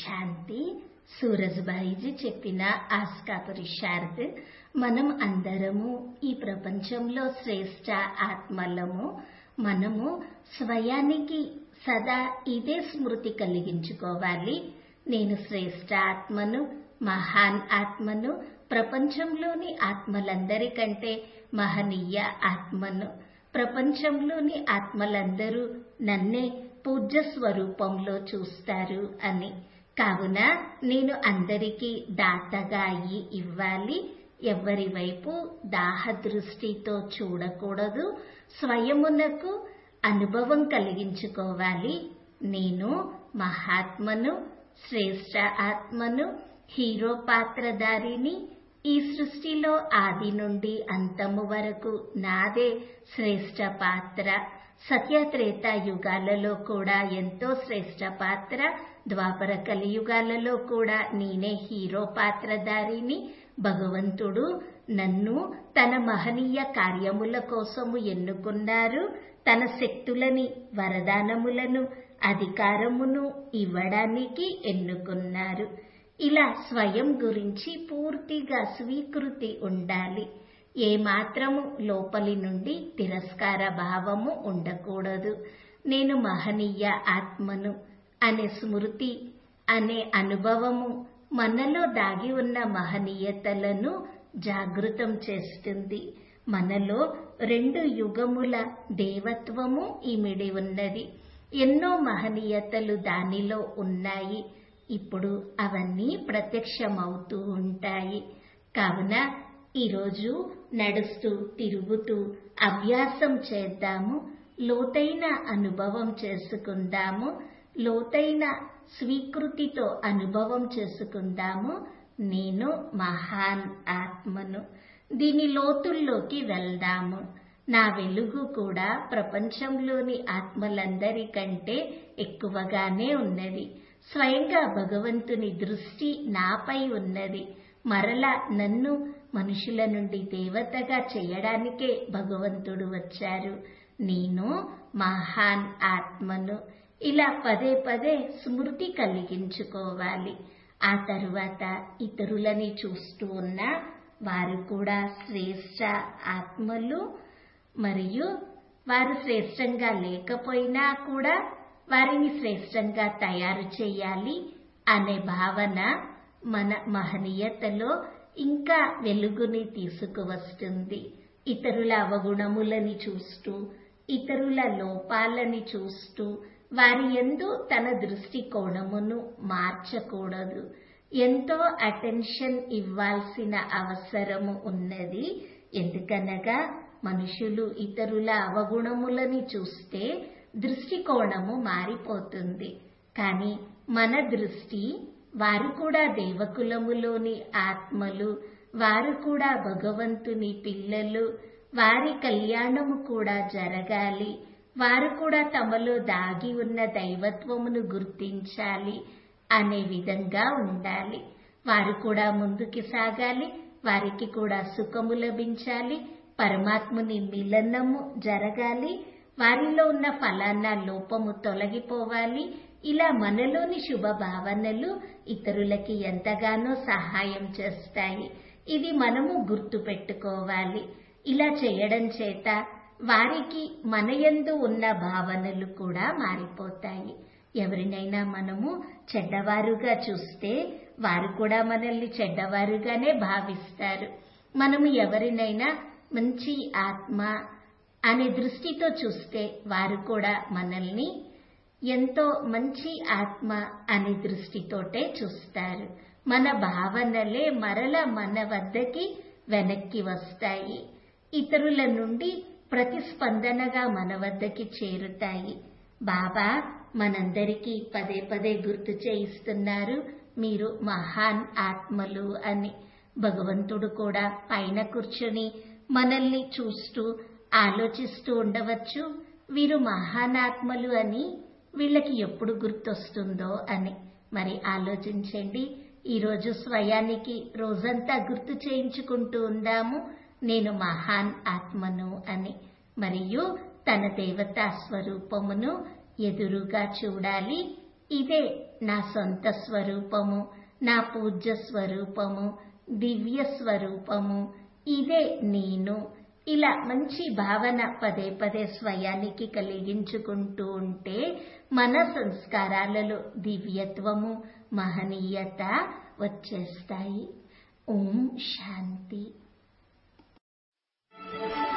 శాంతి సూరజ్భాయిజీ చెప్పిన ఆస్కా పురుషార్థ్ మనం అందరము ఈ ప్రపంచంలో శ్రేష్ట ఆత్మలము మనము స్వయానికి సదా ఇదే స్మృతి కలిగించుకోవాలి నేను శ్రేష్ట ఆత్మను మహాన్ ఆత్మను ప్రపంచంలోని ఆత్మలందరికంటే మహనీయ ఆత్మను ప్రపంచంలోని ఆత్మలందరూ నన్నే పూజ్య స్వరూపంలో చూస్తారు అని కావున నేను అందరికీ దాతగా అయి ఇవ్వాలి ఎవరి వైపు దాహ దృష్టితో చూడకూడదు స్వయమునకు అనుభవం కలిగించుకోవాలి నేను మహాత్మను శ్రేష్ట ఆత్మను హీరో పాత్రధారిని ఈ సృష్టిలో ఆది నుండి అంతము వరకు నాదే శ్రేష్ట పాత్ర సత్యత్రేత యుగాలలో కూడా ఎంతో శ్రేష్ట పాత్ర ద్వాపర కలియుగాలలో కూడా నేనే హీరో పాత్రధారిని భగవంతుడు నన్ను తన మహనీయ కార్యముల కోసము ఎన్నుకున్నారు తన శక్తులని వరదానములను అధికారమును ఇవ్వడానికి ఎన్నుకున్నారు ఇలా స్వయం గురించి పూర్తిగా స్వీకృతి ఉండాలి ఏ మాత్రము లోపలి నుండి తిరస్కార భావము ఉండకూడదు నేను మహనీయ ఆత్మను అనే స్మృతి అనే అనుభవము మనలో దాగి ఉన్న మహనీయతలను జాగృతం చేస్తుంది మనలో రెండు యుగముల దేవత్వము ఇమిడి ఉన్నది ఎన్నో మహనీయతలు దానిలో ఉన్నాయి ఇప్పుడు అవన్నీ ప్రత్యక్షమవుతూ ఉంటాయి కావున ఈరోజు నడుస్తూ తిరుగుతూ అభ్యాసం చేద్దాము లోతైన అనుభవం చేసుకుందాము లోతైన స్వీకృతితో అనుభవం చేసుకుందాము నేను మహాన్ ఆత్మను దీని లోతుల్లోకి వెళ్దాము నా వెలుగు కూడా ప్రపంచంలోని ఆత్మలందరికంటే ఎక్కువగానే ఉన్నది స్వయంగా భగవంతుని దృష్టి నాపై ఉన్నది మరల నన్ను మనుషుల నుండి దేవతగా చేయడానికే భగవంతుడు వచ్చారు నేను మహాన్ ఆత్మను ఇలా పదే పదే స్మృతి కలిగించుకోవాలి ఆ తరువాత ఇతరులని చూస్తూ ఉన్న వారు కూడా శ్రేష్ట ఆత్మలు మరియు వారు శ్రేష్టంగా లేకపోయినా కూడా వారిని శ్రేష్టంగా తయారు చేయాలి అనే భావన మన మహనీయతలో ఇంకా వెలుగుని తీసుకువస్తుంది ఇతరుల అవగుణములని చూస్తూ ఇతరుల లోపాలని చూస్తూ వారి ఎందు తన దృష్టికోణమును మార్చకూడదు ఎంతో అటెన్షన్ ఇవ్వాల్సిన అవసరము ఉన్నది ఎందుకనగా మనుషులు ఇతరుల అవగుణములని చూస్తే దృష్టికోణము మారిపోతుంది కానీ మన దృష్టి వారు కూడా దేవకులములోని ఆత్మలు వారు కూడా భగవంతుని పిల్లలు వారి కళ్యాణము కూడా జరగాలి వారు కూడా తమలో దాగి ఉన్న దైవత్వమును గుర్తించాలి అనే విధంగా ఉండాలి వారు కూడా ముందుకు సాగాలి వారికి కూడా సుఖము లభించాలి పరమాత్ముని మిలనము జరగాలి వారిలో ఉన్న ఫలానా లోపము తొలగిపోవాలి ఇలా మనలోని శుభ భావనలు ఇతరులకి ఎంతగానో సహాయం చేస్తాయి ఇది మనము గుర్తు పెట్టుకోవాలి ఇలా చేయడం చేత వారికి మనయందు ఉన్న భావనలు కూడా మారిపోతాయి ఎవరినైనా మనము చెడ్డవారుగా చూస్తే వారు కూడా మనల్ని చెడ్డవారుగానే భావిస్తారు మనము ఎవరినైనా మంచి ఆత్మ అనే దృష్టితో చూస్తే వారు కూడా మనల్ని ఎంతో మంచి ఆత్మ అనే దృష్టితోటే చూస్తారు మన భావనలే మరల మన వద్దకి వెనక్కి వస్తాయి ఇతరుల నుండి ప్రతిస్పందనగా మన వద్దకి చేరుతాయి బాబా మనందరికీ పదే పదే గుర్తు చేయిస్తున్నారు మీరు మహాన్ ఆత్మలు అని భగవంతుడు కూడా పైన కూర్చొని మనల్ని చూస్తూ ఆలోచిస్తూ ఉండవచ్చు వీరు మహానాత్మలు అని వీళ్ళకి ఎప్పుడు గుర్తొస్తుందో అని మరి ఆలోచించండి ఈరోజు స్వయానికి రోజంతా గుర్తు చేయించుకుంటూ ఉందాము నేను మహాన్ ఆత్మను అని మరియు తన దేవతా స్వరూపమును ఎదురుగా చూడాలి ఇదే నా సొంత స్వరూపము నా పూజ్య స్వరూపము దివ్య స్వరూపము ఇదే నేను ఇలా మంచి భావన పదే పదే స్వయానికి కలిగించుకుంటూ ఉంటే మన సంస్కారాలలో దివ్యత్వము మహనీయత వచ్చేస్తాయి ఓం శాంతి